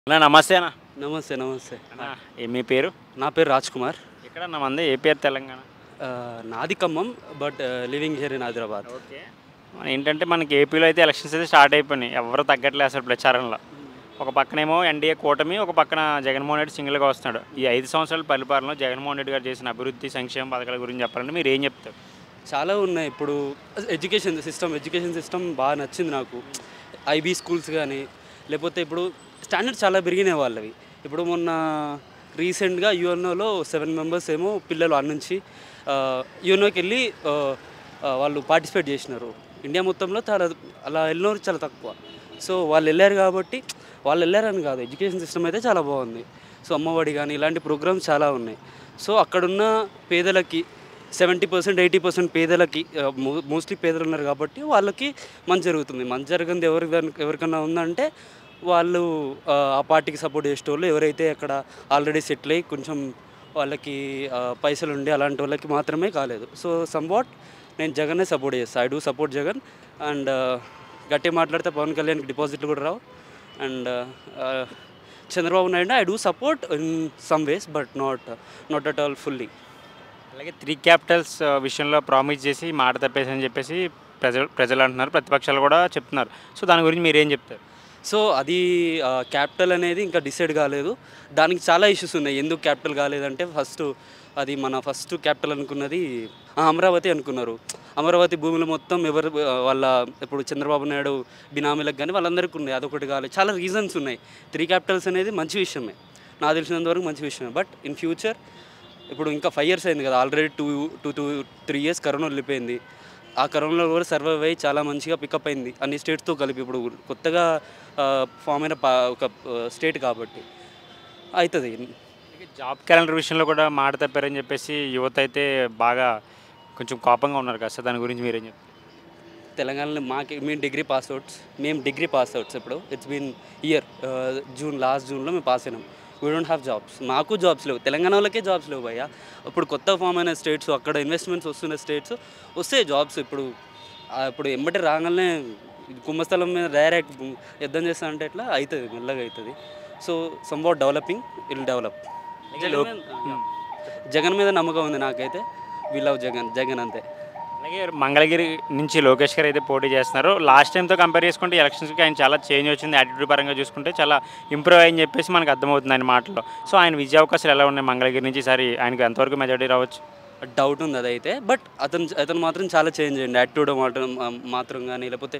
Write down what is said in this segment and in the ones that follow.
అన్నా నమస్తే అన్న నమస్తే నమస్తే అన్నా ఏ మీ పేరు నా పేరు రాజ్ కుమార్ ఎక్కడ నా మంది ఏ పేరు తెలంగాణ ఆ, నాది Khammam but living here in Hyderabad okay మన ఏంటంటే మనకి ఏపీలో అయితే ఎలక్షన్స్ అయితే స్టార్ట్ అయిపోయినాయి ఎవరు తగ్గట్లేదు అసలు ప్రచారంలో ఒక పక్కనేమో ఎన్డీఏ కూటమి ఒక పక్కన జగన్మోహన్ రెడ్డి సింగిల్గా వస్తున్నాడు ఈ ఐదు సంవత్సరాల పరిపాలనలో జగన్మోహన్ రెడ్డి గారు చేసిన అభివృద్ధి సంక్షేమ పథకాల గురించి చెప్పాలంటే మీరు ఏం చెప్తారు చాలా ఉన్నాయి ఇప్పుడు ఎడ్యుకేషన్ సిస్టమ్ ఎడ్యుకేషన్ సిస్టమ్ బాగా నచ్చింది నాకు ఐబీ స్కూల్స్ కానీ లేకపోతే ఇప్పుడు స్టాండర్డ్ చాలా పెరిగినాయి వాళ్ళవి ఇప్పుడు మొన్న రీసెంట్గా యుఎన్ఓలో సెవెన్ మెంబర్స్ ఏమో పిల్లలు అన్న నుంచి యుఎన్ఓకి వెళ్ళి ఆ, ఆ, వాళ్ళు పార్టిసిపేట్ చేసినారు ఇండియా మొత్తంలో చాలా అలా వెళ్ళినవారు చాలా తక్కువ సో వాళ్ళు వెళ్ళారు కాబట్టి వాళ్ళు వెళ్ళారని కాదు ఎడ్యుకేషన్ సిస్టమ్ అయితే చాలా బాగుంది సో అమ్మఒడి కానీ ఇలాంటి ప్రోగ్రామ్స్ చాలా ఉన్నాయి సో అక్కడున్న పేదలకి సెవెంటీ పర్సెంట్ ఎయిటీ పర్సెంట్ పేదలకి మోస్ట్లీ పేదలు ఉన్నారు కాబట్టి వాళ్ళకి మంచి జరుగుతుంది మంచి జరగంది ఎవరి ఎవరికన్నా ఉందంటే వాళ్ళు ఆ, ఆ పార్టీకి సపోర్ట్ చేసేటోళ్ళు ఎవరైతే అక్కడ ఆల్రెడీ సెటిల్ అయ్యి కొంచెం వాళ్ళకి ఆ, పైసలు ఉండి అలాంటి వాళ్ళకి మాత్రమే కాలేదు సో సమ్వాట్ నేను జగన్నే సపోర్ట్ చేస్తాను I do support Jagan and గట్టిగా మాట్లాడితే పవన్ కళ్యాణ్కి డిపాజిట్లు కూడా రావు and Chandrababu Naidu I do support in some ways but not not at all fully అలాగే త్రీ క్యాపిటల్స్ విషయంలో ప్రామిస్ చేసి మాట తప్పేసి అని చెప్పేసి ప్రజలు ప్రజలు అంటున్నారు ప్రతిపక్షాలు కూడా చెప్తున్నారు సో దాని గురించి మీరు ఏం చెప్తారు సో అది క్యాపిటల్ అనేది ఇంకా డిసైడ్ కాలేదు దానికి చాలా ఇష్యూస్ ఉన్నాయి ఎందుకు క్యాపిటల్ కాలేదంటే ఫస్ట్ అది మన ఫస్ట్ క్యాపిటల్ అనుకున్నది ఆ, అమరావతి అనుకున్నారు అమరావతి భూములు మొత్తం ఎవరు ఆ, వాళ్ళ ఇప్పుడు చంద్రబాబు నాయుడు బినామీలకు కానీ వాళ్ళందరికీ ఉన్నాయి అదొకటి కాలేదు చాలా రీజన్స్ ఉన్నాయి త్రీ క్యాపిటల్స్ అనేది మంచి విషయమే నాకు తెలిసినంత వరకు మంచి విషయమే బట్ ఇన్ ఫ్యూచర్ ఇప్పుడు ఇంకా ఫైవ్ ఇయర్స్ అయింది కదా already two two two three years corona వెళ్ళిపోయింది ఆ కరోనాలో కూడా సర్వైవ్ అయ్యి చాలా మంచిగా పికప్ అయింది అన్ని స్టేట్స్తో కలిపి ఇప్పుడు కొత్తగా ఫామ్ అయిన పా- ఒక స్టేట్ కాబట్టి అవుతుంది అలాగే జాబ్ క్యాలెండర్ విషయంలో కూడా మాట తప్పారని చెప్పేసి యువత అయితే బాగా కొంచెం కోపంగా ఉన్నారు కదా సార్ దాని గురించి మీరేం చెప్తారు తెలంగాణలో మాకి మేము డిగ్రీ పాస్ అవుట్స్ మేము డిగ్రీ పాస్ అవుట్స్ ఇప్పుడు it's been year June last జూన్లో మేము పాస్ అయినాం వీ డోంట్ హ్యావ్ జాబ్స్ మాకు జాబ్స్ లేవు తెలంగాణ వాళ్ళకే జాబ్స్ లేవు భయ్య ఇప్పుడు కొత్త ఫామ్ అయిన స్టేట్స్ అక్కడ ఇన్వెస్ట్మెంట్స్ వస్తున్న స్టేట్స్ వస్తే జాబ్స్ ఇప్పుడు ఆ, ఇప్పుడు ఎంబటి రాగానే కుంభస్థలం మీద డైరెక్ట్ యుద్ధం చేస్తా అంటే ఎట్లా అవుతుంది మెల్లగా అవుతుంది so somewhat developing will develop Jagan మీద నమ్మకం ఉంది నాకైతే వి లవ్ జగన్ జగన్ అంతే అలాగే మంగళగిరి నుంచి లోకేష్ గారు అయితే పోటీ చేస్తున్నారు లాస్ట్ టైంతో కంపేర్ చేసుకుంటే ఎలక్షన్స్కి ఆయన చాలా చేంజ్ వచ్చింది యాటిట్యూడ్ పరంగా చూసుకుంటే చాలా ఇంప్రూవ్ అయ్యని చెప్పేసి మనకు అర్థమవుతుంది ఆయన మాటలో సో ఆయన విజయ అవకాశాలు ఎలా ఉన్నాయి మంగళగిరి నుంచి ఈసారి ఆయనకు ఎంతవరకు మెజారిటీ రావచ్చు డౌట్ ఉంది అదైతే బట్ అతను అతను మాత్రం చాలా చేంజ్ అయ్యింది యాటిట్యూడ్ మాత్రం మాత్రం కానీ లేకపోతే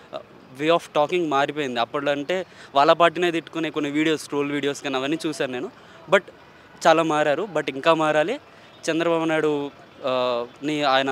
వే ఆఫ్ టాకింగ్ మారిపోయింది అప్పట్లో అంటే వాళ్ళ పార్టీనే తిట్టుకునే కొన్ని వీడియోస్ ట్రోల్ వీడియోస్ కానీ అవన్నీ చూశాను నేను బట్ చాలా మారారు బట్ ఇంకా మారాలి చంద్రబాబు నాయుడు ఆ, ని ఆయన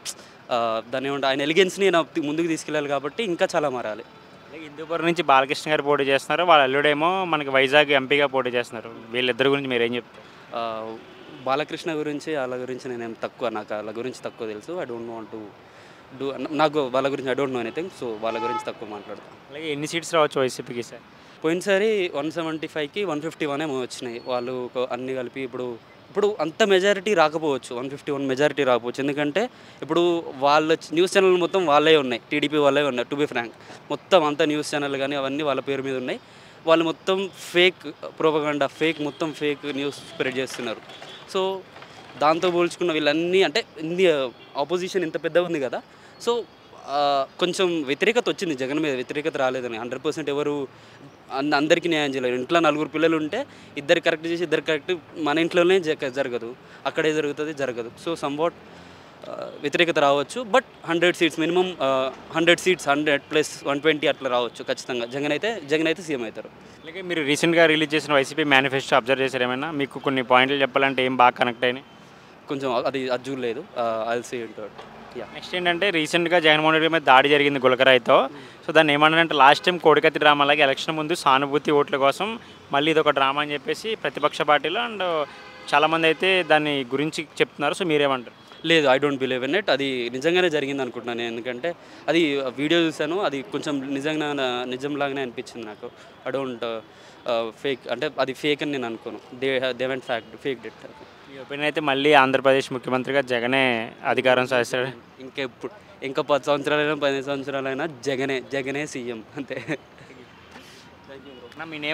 ఆ, దాన్ని ఏమంటే ఆయన ఎలిగెన్స్ని నా ముందుకు తీసుకెళ్ళాలి కాబట్టి ఇంకా చాలా మారాలి అలాగే హిందూపురం నుంచి బాలకృష్ణ గారు పోటీ చేస్తున్నారు వాళ్ళ అల్లుడేమో మనకి వైజాగ్ ఎంపీగా పోటీ చేస్తున్నారు వీళ్ళిద్దరి గురించి మీరు ఏం చెప్తారు ఆ, బాలకృష్ణ గురించి వాళ్ళ గురించి నేనేం తక్కువ నాకు వాళ్ళ గురించి తక్కువ తెలుసు I don't want to do నాకు వాళ్ళ గురించి I don't know anything so వాళ్ళ గురించి తక్కువ మాట్లాడతాను అలాగే ఎన్ని సీట్స్ రావచ్చు వైసీపీకి సార్ పోయినసారి వన్ సెవెంటీ ఫైవ్కి వన్ ఫిఫ్టీ వన్ ఏమో వచ్చినాయి వాళ్ళు ఒక అన్ని కలిపి ఇప్పుడు ఇప్పుడు అంత మెజారిటీ రాకపోవచ్చు వన్ ఫిఫ్టీ వన్ మెజారిటీ రాకపోవచ్చు ఎందుకంటే ఇప్పుడు వాళ్ళ న్యూస్ ఛానల్ మొత్తం వాళ్ళే ఉన్నాయి టీడీపీ వాళ్ళే ఉన్నాయి టు బి ఫ్రాంక్ మొత్తం అంత న్యూస్ ఛానల్ కానీ అవన్నీ వాళ్ళ పేరు మీద ఉన్నాయి వాళ్ళు మొత్తం ఫేక్ ప్రోపగండా ఫేక్ మొత్తం ఫేక్ న్యూస్ స్ప్రెడ్ చేస్తున్నారు సో దాంతో పోల్చుకున్న వీళ్ళన్నీ అంటే ఇన్ని ఆపోజిషన్ ఇంత పెద్దగా ఉంది కదా సో ఆ, కొంచెం వ్యతిరేకత వచ్చింది జగన్ మీద వ్యతిరేకత రాలేదని హండ్రెడ్ పర్సెంట్ ఎవరు అన్- అందరికీ న్యాయం చేయలేరు ఇంట్లో నలుగురు పిల్లలు ఉంటే ఇద్దరు కరెక్ట్ చేసి ఇద్దరు కరెక్ట్ మన ఇంట్లోనే జగ- జరగదు అక్కడే జరుగుతుంది జరగదు సో సంవాట్ వ్యతిరేకత రావచ్చు but hundred seats minimum hundred seats hundred plus one twenty అట్లా రావచ్చు ఖచ్చితంగా జగన్ అయితే జగన్ అయితే సీఎం అవుతారు అలాగే మీరు రీసెంట్గా రిలీజ్ చేసిన వైసీపీ మేనిఫెస్టో అబ్జర్వ్ చేశారు ఏమైనా మీకు కొన్ని పాయింట్లు చెప్పాలంటే ఏం బాగా కనెక్ట్ అయినాయి కొంచెం అది అది చూడలేదు I see into yeah next ఏంటంటే రీసెంట్గా జగన్మోహన్ రెడ్డి మీద దాడి జరిగింది గులకరాయితో సో దాన్ని ఏమన్నారంటే లాస్ట్ టైం కోడికత్తి డ్రామా అలాగే ఎలక్షన్ ముందు సానుభూతి ఓట్ల కోసం మళ్ళీ ఇది ఒక డ్రామా అని చెప్పేసి ప్రతిపక్ష పార్టీలో అండ్ చాలామంది అయితే దాని గురించి చెప్తున్నారు సో మీరేమంటారు లేదు I don't believe in it అది నిజంగానే జరిగింది అనుకుంటున్నాను నేను ఎందుకంటే అది వీడియో చూశాను అది కొంచెం నిజంగా నిజంలాగానే అనిపించింది నాకు ఐ డోంట్ ఫేక్ అంటే అది ఫేక్ అని నేను అనుకోను they they went fact fake డిట్ me opinion అయితే మళ్ళీ ఆంధ్రప్రదేశ్ ముఖ్యమంత్రిగా జగనే అధికారం సాధిస్తాడు ఇంకెప్పుడు ఇంకా పది సంవత్సరాలైనా పది సంవత్సరాలైనా జగనే జగనే సీఎం అంతే నా మీ నేము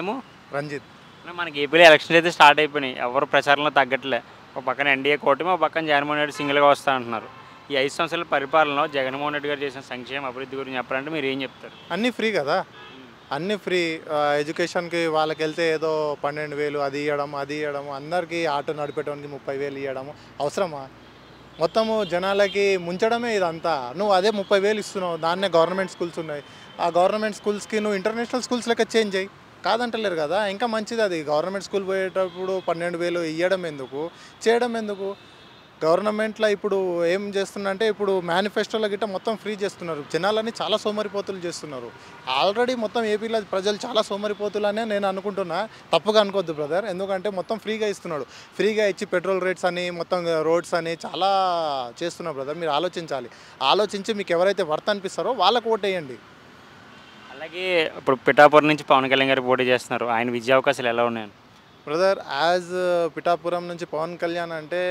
రంజిత్ అన్న, మనకి ఏపీలో ఎలక్షన్స్ అయితే స్టార్ట్ అయిపోయినాయి ఎవరు ప్రచారంలో తగ్గట్లే ఒక పక్కన ఎన్డీఏ కూటమి ఒక పక్కన జగన్మోహన్ రెడ్డి సింగిల్గా వస్తా అంటున్నారు ఈ ఐదు సంవత్సరాల పరిపాలనలో జగన్మోహన్ రెడ్డి గారు చేసిన సంక్షేమ అభివృద్ధి గురించి చెప్పాలంటే మీరు ఏం చెప్తారు అన్నీ ఫ్రీ కదా అన్నీ ఫ్రీ ఆ, ఎడ్యుకేషన్కి వాళ్ళకి వెళ్తే ఏదో పన్నెండు వేలు అది ఇవ్వడం అది ఇవ్వడం అందరికీ ఆటో నడిపేటోనికి ముప్పై వేలు ఇవ్వడం అవసరమా మొత్తము జనాలకి ముంచడమే ఇదంతా నువ్వు అదే ముప్పై వేలు ఇస్తున్నావు దాన్నే గవర్నమెంట్ స్కూల్స్ ఉన్నాయి ఆ గవర్నమెంట్ స్కూల్స్కి నువ్వు ఇంటర్నేషనల్ స్కూల్స్ లెక్క చేంజ్ అయ్యి కాదంటలేరు కదా ఇంకా మంచిది అది గవర్నమెంట్ స్కూల్ పోయేటప్పుడు పన్నెండు వేలు ఇవ్వడం ఎందుకు చేయడం ఎందుకు గవర్నమెంట్లో ఇప్పుడు ఏం చేస్తుందంటే ఇప్పుడు మేనిఫెస్టోలో గిట్ట మొత్తం ఫ్రీ చేస్తున్నారు జనాలని చాలా సోమరిపోతులు చేస్తున్నారు ఆల్రెడీ మొత్తం ఏపీలో ప్రజలు చాలా సోమరిపోతులనే నేను అనుకుంటున్నా తప్పుగా అనుకోవద్దు బ్రదర్ ఎందుకంటే మొత్తం ఫ్రీగా ఇస్తున్నాడు ఫ్రీగా ఇచ్చి పెట్రోల్ రేట్స్ అని మొత్తం రోడ్స్ అని చాలా చేస్తున్నారు బ్రదర్ మీరు ఆలోచించాలి ఆలోచించి మీకు ఎవరైతే వర్త్ అనిపిస్తారో వాళ్ళకు ఓటేయండి అలాగే ఇప్పుడు పిఠాపురం నుంచి పవన్ కళ్యాణ్ గారు పోటీ చేస్తున్నారు ఆయన విద్యా అవకాశాలు ఎలా ఉన్నాయని బ్రదర్ యాజ్ పిఠాపురం నుంచి పవన్ కళ్యాణ్ అంటే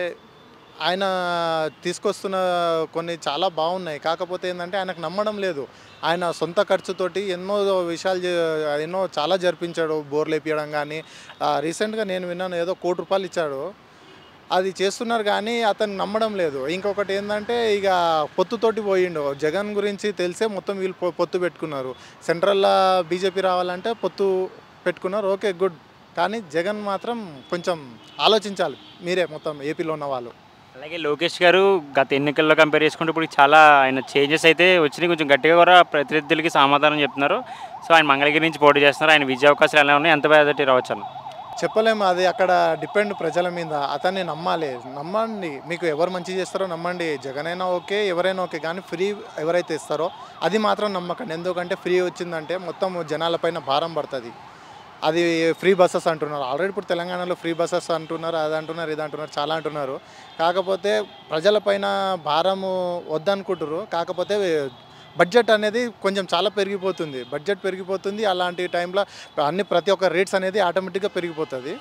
ఆయన తీసుకొస్తున్న కొన్ని చాలా బాగున్నాయి కాకపోతే ఏంటంటే ఆయనకు నమ్మడం లేదు ఆయన సొంత ఖర్చుతోటి ఎన్నో విషయాలు చే- ఎన్నో చాలా జరిపించాడు బోర్లు వేపించడం కానీ రీసెంట్గా నేను విన్నాను ఏదో కోటి రూపాయలు ఇచ్చాడు అది చేస్తున్నారు కానీ అతను నమ్మడం లేదు ఇంకొకటి ఏంటంటే ఇక పొత్తుతోటి పోయిండు జగన్ గురించి తెలిసే మొత్తం వీళ్ళు పొ- పొత్తు పెట్టుకున్నారు సెంట్రల్లో బీజేపీ రావాలంటే పొత్తు పెట్టుకున్నారు ఓకే గుడ్ కానీ జగన్ మాత్రం కొంచెం ఆలోచించాలి మీరే మొత్తం ఏపీలో ఉన్న వాళ్ళు అలాగే లోకేష్ గారు గత ఎన్నికల్లో కంపేర్ చేసుకుంటే ఇప్పుడు చాలా ఆయన చేంజెస్ అయితే వచ్చినాయి కొంచెం గట్టిగా కూడా ప్రతినిధులకి సమాధానం చెప్తున్నారు సో ఆయన మంగళగిరి నుంచి పోటీ చేస్తున్నారు ఆయన విద్యా అవకాశాలు ఎలా ఉన్నాయి ఎంత పెద్దటి రావచ్చు అన్న చెప్పలేము అది అక్కడ డిపెండ్ ప్రజల మీద అతన్ని నమ్మాలి నమ్మండి మీకు ఎవరు మంచి చేస్తారో నమ్మండి జగన్ అయినా ఓకే ఎవరైనా ఓకే కానీ ఫ్రీ ఎవరైతే ఇస్తారో అది మాత్రం నమ్మకండి ఎందుకంటే ఫ్రీ వచ్చిందంటే మొత్తం జనాలపైన భారం పడుతుంది అది ఫ్రీ బస్సెస్ అంటున్నారు ఆల్రెడీ ఇప్పుడు తెలంగాణలో ఫ్రీ బస్సెస్ అంటున్నారు అది అంటున్నారు ఇది అంటున్నారు చాలా అంటున్నారు కాకపోతే ప్రజలపైన భారము వద్దనుకుంటారు కాకపోతే బడ్జెట్ అనేది కొంచెం చాలా పెరిగిపోతుంది బడ్జెట్ పెరిగిపోతుంది అలాంటి టైంలో అన్ని ప్రతి ఒక్క రేట్స్ అనేది ఆటోమేటిక్గా పెరిగిపోతుంది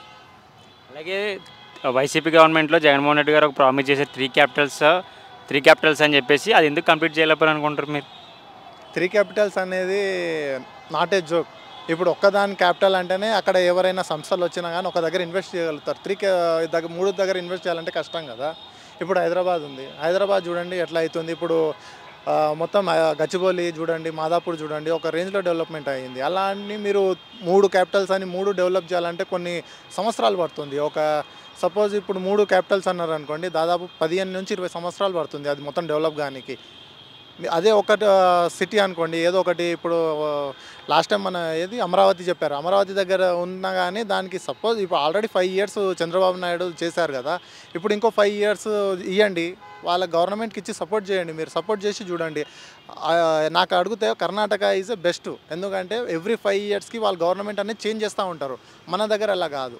అలాగే వైసీపీ గవర్నమెంట్లో జగన్మోహన్ రెడ్డి గారు ఒక ప్రామిస్ చేసే త్రీ క్యాపిటల్స్ త్రీ క్యాపిటల్స్ అని చెప్పేసి అది ఎందుకు కంప్లీట్ చేయలేకపోయారు అనుకుంటారు మీరు త్రీ క్యాపిటల్స్ అనేది నాట్ ఏ జోక్ ఇప్పుడు ఒక్కదాని క్యాపిటల్ అంటేనే అక్కడ ఎవరైనా సంస్థలు వచ్చినా కానీ ఒక దగ్గర ఇన్వెస్ట్ చేయగలుగుతారు త్రీ దగ్గర మూడు దగ్గర ఇన్వెస్ట్ చేయాలంటే కష్టం కదా ఇప్పుడు హైదరాబాద్ ఉంది హైదరాబాద్ చూడండి ఎట్లా అవుతుంది ఇప్పుడు ఆ, మొత్తం ఆ, గచ్చిబౌలి చూడండి మాదాపూర్ చూడండి ఒక రేంజ్లో డెవలప్మెంట్ అయ్యింది అలా అని మీరు మూడు క్యాపిటల్స్ అని మూడు డెవలప్ చేయాలంటే కొన్ని సంవత్సరాలు పడుతుంది ఒక సపోజ్ ఇప్పుడు మూడు క్యాపిటల్స్ అన్నారు అనుకోండి దాదాపు పదిహేను నుంచి ఇరవై సంవత్సరాలు పడుతుంది అది మొత్తం డెవలప్ కానికి మీ- అదే ఒక సిటీ అనుకోండి ఏదో ఒకటి ఇప్పుడు లాస్ట్ టైం మన ఏది అమరావతి చెప్పారు అమరావతి దగ్గర ఉన్నా కానీ దానికి సపోజ్ ఇప్పుడు already five years Chandrababu Naidu చేశారు కదా ఇప్పుడు ఇంకో ఫైవ్ ఇయర్స్ ఇవ్వండి వాళ్ళ గవర్నమెంట్కి ఇచ్చి సపోర్ట్ చేయండి మీరు సపోర్ట్ చేసి చూడండి ఆ, నాకు అడిగితే కర్ణాటక ఈజ్ బెస్ట్ ఎందుకంటే ఎవ్రీ ఫైవ్ ఇయర్స్కి వాళ్ళ గవర్నమెంట్ అనేది చేంజ్ చేస్తూ ఉంటారు మన దగ్గర అలా కాదు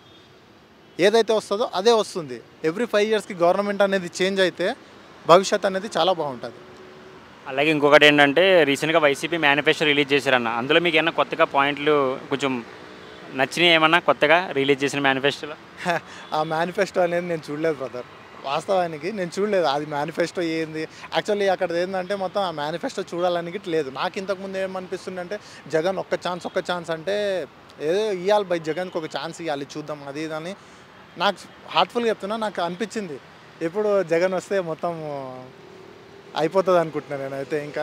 ఏదైతే వస్తుందో అదే వస్తుంది ఎవ్రీ ఫైవ్ ఇయర్స్కి గవర్నమెంట్ అనేది చేంజ్ అయితే భవిష్యత్ అనేది చాలా బాగుంటుంది అలాగే ఇంకొకటి ఏంటంటే రీసెంట్గా వైసీపీ మేనిఫెస్టో రిలీజ్ చేశారన్న అందులో మీకు ఏమైనా కొత్తగా పాయింట్లు కొంచెం నచ్చినాయి ఏమన్నా కొత్తగా రిలీజ్ చేసిన మేనిఫెస్టోలో ఆ మేనిఫెస్టో అనేది నేను చూడలేదు బ్రదర్ వాస్తవానికి నేను చూడలేదు అది మేనిఫెస్టో ఏంది యాక్చువల్లీ అక్కడ ఏంటంటే మొత్తం ఆ మేనిఫెస్టో చూడాలని గిట్ల లేదు నాకు ఇంతకుముందు ఏమనిపిస్తుంది అంటే జగన్ ఒక్క ఛాన్స్ ఒక్క ఛాన్స్ అంటే ఏదో ఇవ్వాలి బై జగన్కి ఒక ఛాన్స్ ఇవ్వాలి చూద్దాం అది ఇది అని నాకు హార్ట్ఫుల్గా చెప్తున్నా నాకు అనిపించింది ఇప్పుడు జగన్ వస్తే మొత్తం అయిపోతుంది అనుకుంటున్నాను నేనైతే ఇంకా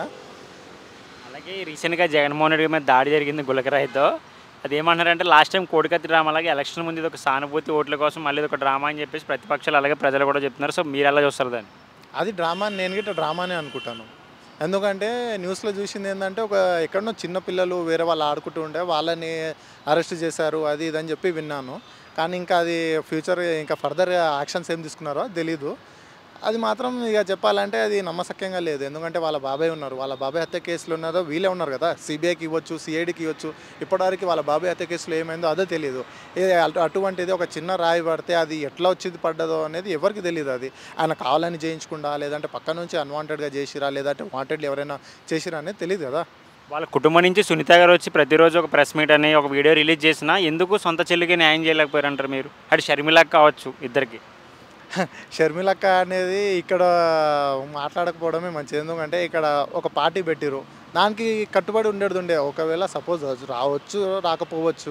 అలాగే రీసెంట్గా జగన్మోహన్ రెడ్డి మీద దాడి జరిగింది గులకరాయితో అది ఏమన్నారంటే లాస్ట్ టైం కోడికత్తి డ్రామా అలాగే ఎలక్షన్ ముందు ఇది ఒక సానుభూతి ఓట్ల కోసం మళ్ళీ ఇది ఒక డ్రామా అని చెప్పేసి ప్రతిపక్షాలు అలాగే ప్రజలు కూడా చెప్తున్నారు సో మీరు ఎలా చూస్తారు దాన్ని అది డ్రామా అని నేను గిట్ట డ్రామానే అనుకుంటాను ఎందుకంటే న్యూస్లో చూసింది ఏంటంటే ఒక ఎక్కడనో చిన్న పిల్లలు వేరే వాళ్ళు ఆడుకుంటూ ఉంటే వాళ్ళని అరెస్ట్ చేశారు అది ఇది అని చెప్పి విన్నాను కానీ ఇంకా అది ఫ్యూచర్ ఇంకా ఫర్దర్ యాక్షన్స్ ఏం తీసుకున్నారో తెలీదు అది మాత్రం ఇక చెప్పాలంటే అది నమ్మశక్యంగా లేదు ఎందుకంటే వాళ్ళ బాబాయ్ ఉన్నారు వాళ్ళ బాబాయ్ హత్య కేసులు ఉన్నారో వీళ్ళే ఉన్నారు కదా సిబిఐకి ఇవ్వచ్చు సిఐడికి ఇవ్వచ్చు ఇప్పటివరకు వాళ్ళ బాబాయ్ హత్య కేసులో ఏమైందో అదే తెలియదు ఏ అటు- అటువంటిది ఒక చిన్న రాయి పడితే అది ఎట్లా వచ్చింది పడ్డదో అనేది ఎవరికి తెలియదు అది ఆయన కావాలని చేయించకుండా లేదంటే పక్క నుంచి అన్వాంటెడ్గా చేసిరా లేదంటే వాంటెడ్లు ఎవరైనా చేసిరా అనేది తెలియదు కదా వాళ్ళ కుటుంబం నుంచి సునీత గారు వచ్చి ప్రతిరోజు ఒక ప్రెస్ మీట్ అని ఒక వీడియో రిలీజ్ చేసినా ఎందుకు సొంత చెల్లికి న్యాయం చేయలేకపోయారంటారు మీరు అటు షర్మిలకు కావచ్చు ఇద్దరికి షర్మిలక్క అనేది ఇక్కడ మాట్లాడకపోవడమే మంచిది ఎందుకంటే ఇక్కడ ఒక పార్టీ పెట్టిరు దానికి కట్టుబడి ఉండేది ఉండే ఒకవేళ సపోజ్ రావచ్చు రాకపోవచ్చు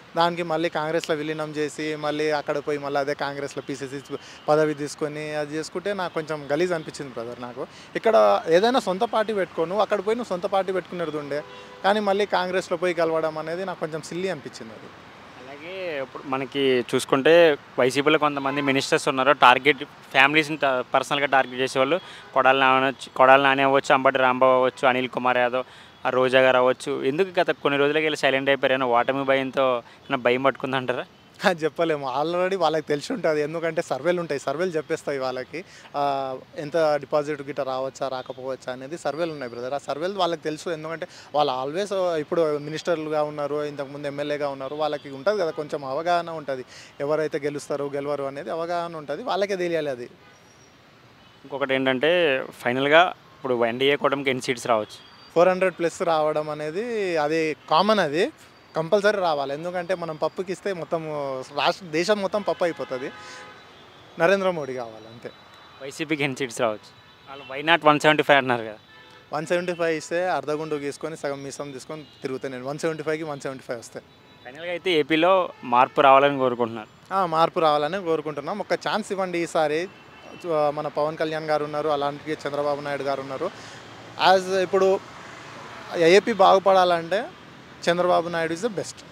దానికి మళ్ళీ కాంగ్రెస్లో విలీనం చేసి మళ్ళీ అక్కడ పోయి మళ్ళీ అదే కాంగ్రెస్లో పీసీసీ పదవి తీసుకొని అది చేసుకుంటే నాకు కొంచెం గలీజ్ అనిపించింది బ్రదర్ నాకు ఇక్కడ ఏదైనా సొంత పార్టీ పెట్టుకోను అక్కడ పోయి నువ్వు సొంత పార్టీ పెట్టుకునేది ఉండే కానీ మళ్ళీ కాంగ్రెస్లో పోయి కలవడం అనేది నాకు కొంచెం సిల్లీ అనిపించింది అది అలాగే ఇప్పుడు మనకి చూసుకుంటే వైసీపీలో కొంతమంది మినిస్టర్స్ ఉన్నారు టార్గెట్ ఫ్యామిలీస్ని పర్సనల్గా టార్గెట్ చేసేవాళ్ళు కొడాలి నాని కొడాలి నాని అవ్వచ్చు అంబటి రాంబాబు అవ్వచ్చు అనిల్ కుమార్ యాదవ్ ఆ రోజా గారు అవ్వచ్చు ఎందుకు గత కొన్ని రోజులకి వెళ్ళి సైలెంట్ అయిపోయారు ఓటమి భయంతో ఏమైనా భయం పట్టుకుందంటారా అది చెప్పలేము ఆల్రెడీ వాళ్ళకి తెలిసి ఉంటుంది ఎందుకంటే సర్వేలు ఉంటాయి సర్వేలు చెప్పేస్తాయి వాళ్ళకి ఆ, ఎంత డిపాజిట్ గిట్ట రావచ్చా రాకపోవచ్చా అనేది సర్వేలు ఉన్నాయి బ్రదర్ ఆ సర్వేలు వాళ్ళకి తెలుసు ఎందుకంటే వాళ్ళు ఆల్వేస్ ఇప్పుడు మినిస్టర్లుగా ఉన్నారు ఇంతకుముందు ఎమ్మెల్యేగా ఉన్నారు వాళ్ళకి ఉంటుంది కదా కొంచెం అవగాహన ఉంటుంది ఎవరైతే గెలుస్తారు గెలవరు అనేది అవగాహన ఉంటుంది వాళ్ళకే తెలియాలి అది ఇంకొకటి ఏంటంటే ఫైనల్గా ఇప్పుడు ఎన్డీఏ కూటమికి ఎన్ని సీట్స్ రావచ్చు ఫోర్ హండ్రెడ్ ప్లస్ రావడం అనేది అది కామన్ అది కంపల్సరీ రావాలి ఎందుకంటే మనం పప్పుకి ఇస్తే మొత్తం రాష్ట్ర దేశం మొత్తం పప్పు అయిపోతుంది నరేంద్ర మోడీ కావాలి అంతే వైసీపీకి ఎన్ని సీట్స్ రావచ్చు వాళ్ళు why not one seventy five అన్నారు కదా వన్ సెవెంటీ ఫైవ్ ఇస్తే అర్ధగుండు తీసుకొని సగం మిసం తీసుకొని తిరుగుతాను నేను వన్ సెవెంటీ ఫైవ్కి వన్ సెవెంటీ ఫైవ్ వస్తాయి ఫైనల్గా అయితే ఏపీలో మార్పు రావాలని కోరుకుంటున్నారు ఆ, మార్పు రావాలని కోరుకుంటున్నాం ఒక ఛాన్స్ ఇవ్వండి ఈసారి ఆ, మన పవన్ కళ్యాణ్ గారు ఉన్నారు అలాంటి చంద్రబాబు నాయుడు గారు ఉన్నారు యాజ్ ఇప్పుడు ఏపీ బాగుపడాలంటే Chandrababu Naidu is the best